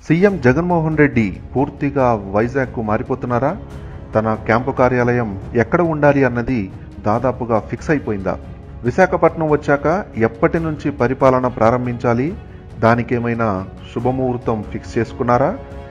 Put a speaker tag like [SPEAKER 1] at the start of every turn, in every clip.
[SPEAKER 1] CM Jaganmohan Reddy పూర్తిగా వైజాగ్కు మారిపోతున్నారా తన camp కార్యాలయం ఎక్కడ ఉండాలి అన్నది దాదాపుగా ఫిక్స్ అయిపోయిందా విశాఖపట్నం వచ్చాక ఎప్పటి నుంచి పరిపాలన ప్రారంభించాలి దానికేమైనా శుభముహూర్తం ఫిక్స్ చేసుకున్నారా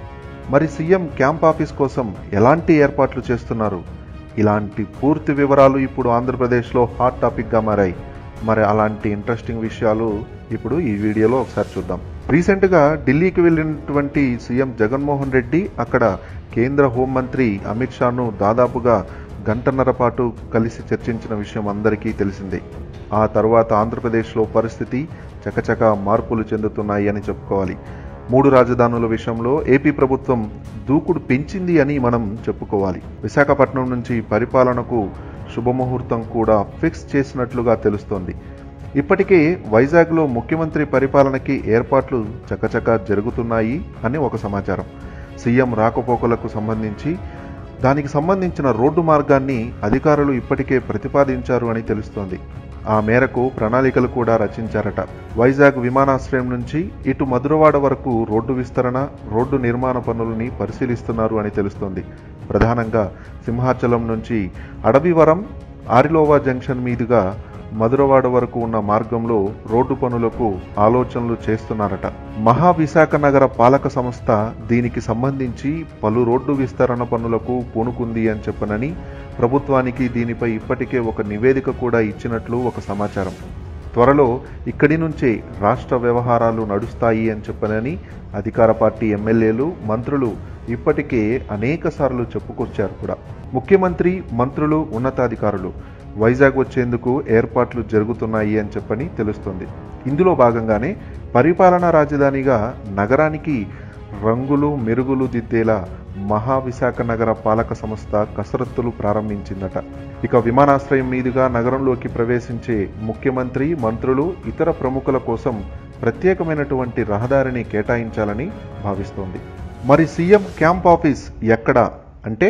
[SPEAKER 1] మరి సీఎం క్యాంప్ ఆఫీస్ కోసం ఎలాంటి ఏర్పాట్లు చేస్తున్నారు ఇలాంటి పూర్తి వివరాలు ఇప్పుడు ఆంధ్రప్రదేశ్లో హాట్ టాపిక్గా మారాయి మరి అలాంటి ఇంట్రెస్టింగ్ విషయాలు ఇప్పుడు ఈ వీడియోలో ఒకసారి చూద్దాం రీసెంట్గా ఢిల్లీకి వెళ్ళినటువంటి సీఎం జగన్మోహన్ రెడ్డి అక్కడ కేంద్ర హోంమంత్రి అమిత్ షాను దాదాపుగా గంటన్నర పాటు కలిసి చర్చించిన విషయం అందరికీ తెలిసిందే ఆ తర్వాత ఆంధ్రప్రదేశ్లో పరిస్థితి చకచక మార్పులు చెందుతున్నాయి అని చెప్పుకోవాలి మూడు రాజధానుల విషయంలో ఏపీ ప్రభుత్వం దూకుడు పెంచింది అని మనం చెప్పుకోవాలి విశాఖపట్నం నుంచి పరిపాలనకు శుభముహూర్తం కూడా ఫిక్స్ చేసినట్లుగా తెలుస్తోంది ఇప్పటికే వైజాగ్లో ముఖ్యమంత్రి పరిపాలనకి ఏర్పాట్లు చకచక జరుగుతున్నాయి అని ఒక సమాచారం సీఎం రాకపోకలకు సంబంధించి దానికి సంబంధించిన రోడ్డు మార్గాన్ని అధికారులు ఇప్పటికే ప్రతిపాదించారు అని తెలుస్తోంది ఆ మేరకు ప్రణాళికలు కూడా రచించారట వైజాగ్ విమానాశ్రయం నుంచి ఇటు మధురవాడ వరకు రోడ్డు విస్తరణ రోడ్డు నిర్మాణ పనులని పరిశీలిస్తున్నారు అని తెలుస్తోంది ప్రధానంగా సింహాచలం నుంచి అడవివరం ఆరిలోవా జంక్షన్ మీదుగా మధురవాడ వరకు ఉన్న మార్గంలో రోడ్డు పనులకు ఆలోచనలు చేస్తున్నారట మహావిశాఖ నగర పాలక సంస్థ దీనికి సంబంధించి పలు రోడ్డు విస్తరణ పనులకు పూనుకుంది అని చెప్పనని ప్రభుత్వానికి దీనిపై ఇప్పటికే ఒక నివేదిక కూడా ఇచ్చినట్లు ఒక సమాచారం త్వరలో ఇక్కడి నుంచే రాష్ట్ర వ్యవహారాలు నడుస్తాయి అని చెప్పనని అధికార పార్టీ ఎమ్మెల్యేలు మంత్రులు ఇప్పటికే అనేక సార్లు చెప్పుకొచ్చారు కూడా ముఖ్యమంత్రి మంత్రులు ఉన్నతాధికారులు వైజాగ్ వచ్చేందుకు ఏర్పాట్లు జరుగుతున్నాయి అని చెప్పని తెలుస్తుంది ఇందులో భాగంగానే పరిపాలనా రాజధానిగా నగరానికి రంగులు మెరుగులు దిద్దేలా మహావిశాఖ నగర పాలక సంస్థ కసరత్తులు ప్రారంభించిందట ఇక విమానాశ్రయం మీదుగా నగరంలోకి ప్రవేశించే ముఖ్యమంత్రి మంత్రులు ఇతర ప్రముఖుల కోసం ప్రత్యేకమైనటువంటి రహదారిని కేటాయించాలని భావిస్తోంది మరి సీఎం క్యాంప్ ఆఫీస్ ఎక్కడ అంటే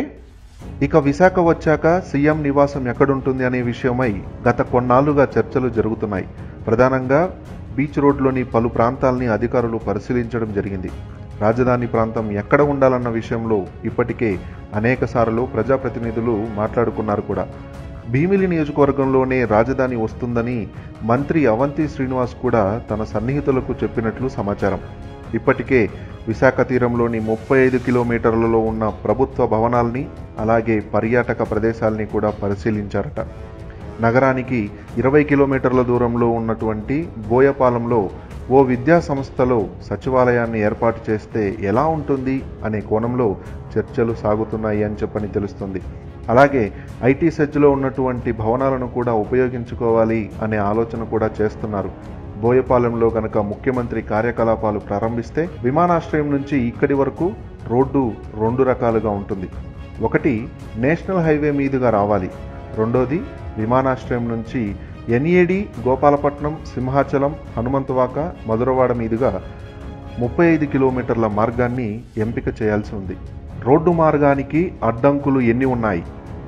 [SPEAKER 1] ఇక విశాఖ వచ్చాక సీఎం నివాసం ఎక్కడుంటుంది అనే విషయమై గత కొన్నాళ్లుగా చర్చలు జరుగుతున్నాయి ప్రధానంగా బీచ్ రోడ్లోని పలు ప్రాంతాల్ని అధికారులు పరిశీలించడం జరిగింది రాజధాని ప్రాంతం ఎక్కడ ఉండాలన్న విషయంలో ఇప్పటికే అనేక సార్లు ప్రజాప్రతినిధులు మాట్లాడుకున్నారు కూడా భీమిలి నియోజకవర్గంలోనే రాజధాని వస్తుందని మంత్రి అవంతి శ్రీనివాస్ కూడా తన సన్నిహితులకు చెప్పినట్లు సమాచారం ఇప్పటికే విశాఖ తీరంలోని ముప్పై ఐదు కిలోమీటర్లలో ఉన్న ప్రభుత్వ భవనాల్ని అలాగే పర్యాటక ప్రదేశాల్ని కూడా పరిశీలించారట నగరానికి ఇరవై కిలోమీటర్ల దూరంలో ఉన్నటువంటి బోయపాలెంలో ఓ విద్యా సంస్థలో సచివాలయాన్ని ఏర్పాటు చేస్తే ఎలా ఉంటుంది అనే కోణంలో చర్చలు సాగుతున్నాయి అని చెప్పని తెలుస్తుంది అలాగే ఐటీ సెజ్లో ఉన్నటువంటి భవనాలను కూడా ఉపయోగించుకోవాలి అనే ఆలోచన కూడా చేస్తున్నారు బోయపాలెంలో గనక ముఖ్యమంత్రి కార్యకలాపాలు ప్రారంభిస్తే విమానాశ్రయం నుంచి ఇక్కడి వరకు రోడ్డు రెండు రకాలుగా ఉంటుంది ఒకటి నేషనల్ హైవే మీదుగా రావాలి రెండోది విమానాశ్రయం నుంచి ఎన్ఏడి గోపాలపట్నం సింహాచలం హనుమంతవాక మధురవాడ మీదుగా ముప్పై ఐదు కిలోమీటర్ల మార్గాన్ని ఎంపిక చేయాల్సి ఉంది రోడ్డు మార్గానికి అడ్డంకులు ఎన్ని ఉన్నాయి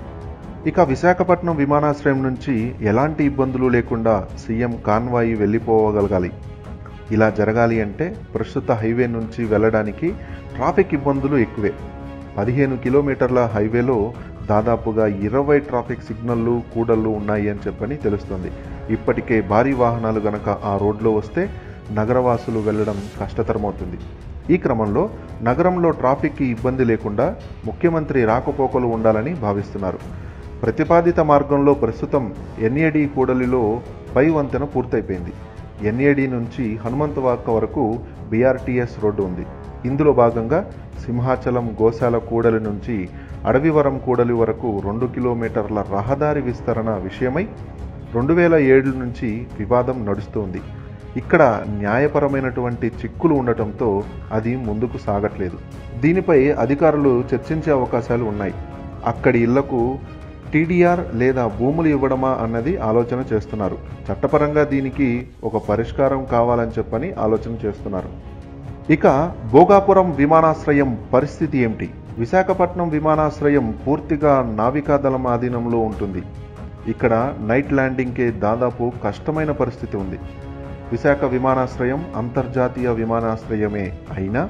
[SPEAKER 1] ఇక విశాఖపట్నం విమానాశ్రయం నుంచి ఎలాంటి ఇబ్బందులు లేకుండా సీఎం కాన్వాయి వెళ్ళిపోగలగాలి ఇలా జరగాలి అంటే ప్రస్తుత హైవే నుంచి వెళ్ళడానికి ట్రాఫిక్ ఇబ్బందులు ఎక్కువే పదిహేను కిలోమీటర్ల హైవేలో దాదాపుగా ఇరవై ట్రాఫిక్ సిగ్నల్లు కూడళ్ళు ఉన్నాయి అని చెప్పని తెలుస్తుంది ఇప్పటికే భారీ వాహనాలు గనక ఆ రోడ్లో వస్తే నగరవాసులు వెళ్ళడం కష్టతరమవుతుంది ఈ క్రమంలో నగరంలో ట్రాఫిక్కి ఇబ్బంది లేకుండా ముఖ్యమంత్రి రాకపోకలు ఉండాలని భావిస్తున్నారు ప్రతిపాదిత మార్గంలో ప్రస్తుతం ఎన్ఏడి కూడలిలో పై వంతెన పూర్తయిపోయింది ఎన్ఏడి నుంచి హనుమంతవాక వరకు బీఆర్టీఎస్ రోడ్డు ఉంది ఇందులో భాగంగా సింహాచలం గోశాల కూడలి నుంచి అడవివరం కూడలి వరకు రెండు కిలోమీటర్ల రహదారి విస్తరణ విషయమై రెండు వేల ఏడు నుంచి వివాదం నడుస్తోంది ఇక్కడ న్యాయపరమైనటువంటి చిక్కులు ఉండటంతో అది ముందుకు సాగట్లేదు దీనిపై అధికారులు చర్చించే అవకాశాలు ఉన్నాయి అక్కడి ఇళ్లకు టీడీఆర్ లేదా భూములు ఇవ్వడమా అన్నది ఆలోచన చేస్తున్నారు చట్టపరంగా దీనికి ఒక పరిష్కారం కావాలని చెప్పని ఆలోచన చేస్తున్నారు ఇక భోగాపురం విమానాశ్రయం పరిస్థితి ఏమిటి విశాఖపట్నం విమానాశ్రయం పూర్తిగా నావికాదళం ఆధీనంలో ఉంటుంది ఇక్కడ నైట్ ల్యాండింగ్కే దాదాపు కష్టమైన పరిస్థితి ఉంది విశాఖ విమానాశ్రయం అంతర్జాతీయ విమానాశ్రయమే అయినా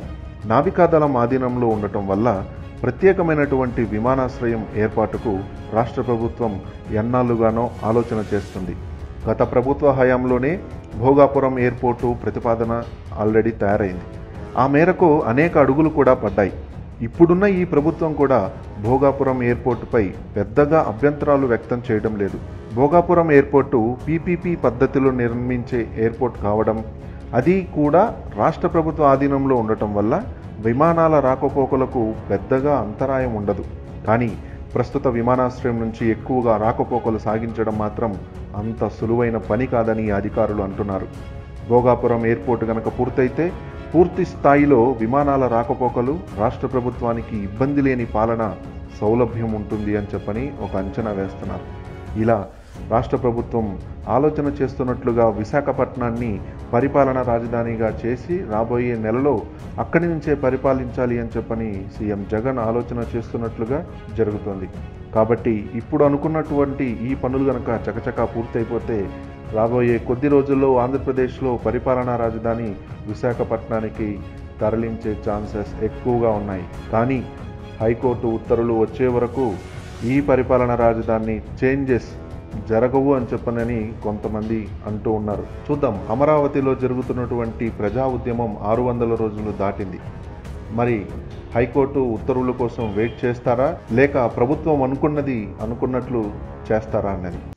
[SPEAKER 1] నావికాదళం ఆధీనంలో ఉండటం వల్ల ప్రత్యేకమైనటువంటి విమానాశ్రయం ఏర్పాటుకు రాష్ట్ర ప్రభుత్వం ఎన్నాళ్ళుగానో ఆలోచన చేస్తుంది గత ప్రభుత్వ హయాంలోనే భోగాపురం ఎయిర్పోర్టు ప్రతిపాదన ఆల్రెడీ తయారైంది ఆ మేరకు అనేక అడుగులు కూడా పడ్డాయి ఇప్పుడున్న ఈ ప్రభుత్వం కూడా భోగాపురం ఎయిర్పోర్టుపై పెద్దగా అభ్యంతరాలు వ్యక్తం చేయడం లేదు భోగాపురం ఎయిర్పోర్టు పీపీపీ పద్ధతిలో నిర్మించే ఎయిర్పోర్ట్ కావడం అది కూడా రాష్ట్ర ప్రభుత్వ ఆధీనంలో ఉండటం వల్ల విమానాల రాకపోకలకు పెద్దగా అంతరాయం ఉండదు కానీ ప్రస్తుత విమానాశ్రయం నుంచి ఎక్కువగా రాకపోకలు సాగించడం మాత్రం అంత సులువైన పని కాదని అధికారులు అంటున్నారు భోగాపురం ఎయిర్పోర్ట్ గనక పూర్తయితే పూర్తి స్థాయిలో విమానాల రాకపోకలు రాష్ట్ర ప్రభుత్వానికి ఇబ్బంది లేని పాలన సౌలభ్యం ఉంటుంది అని చెప్పని ఒక అంచనా వేస్తున్నారు ఇలా రాష్ట్ర ప్రభుత్వం ఆలోచన చేస్తున్నట్లుగా విశాఖపట్నాన్ని పరిపాలనా రాజధానిగా చేసి రాబోయే నెలలో అక్కడి నుంచే పరిపాలించాలి అని చెప్పని సీఎం జగన్ ఆలోచన చేస్తున్నట్లుగా జరుగుతోంది కాబట్టి ఇప్పుడు అనుకున్నటువంటి ఈ పనులు గనక చకచకా పూర్తయిపోతే రాబోయే కొద్ది రోజుల్లో ఆంధ్రప్రదేశ్లో పరిపాలనా రాజధాని విశాఖపట్నానికి తరలించే ఛాన్సెస్ ఎక్కువగా ఉన్నాయి కానీ హైకోర్టు ఉత్తర్వులు వచ్చే వరకు ఈ పరిపాలనా రాజధాని చేంజెస్ జరగవు అని చెప్పనని కొంతమంది అంటూ ఉన్నారు చూద్దాం అమరావతిలో జరుగుతున్నటువంటి ప్రజా ఉద్యమం ఆరు వందల రోజులు దాటింది మరి హైకోర్టు ఉత్తర్వుల కోసం వెయిట్ చేస్తారా లేక ప్రభుత్వం అనుకున్నది అనుకున్నట్లు చేస్తారా అన్నది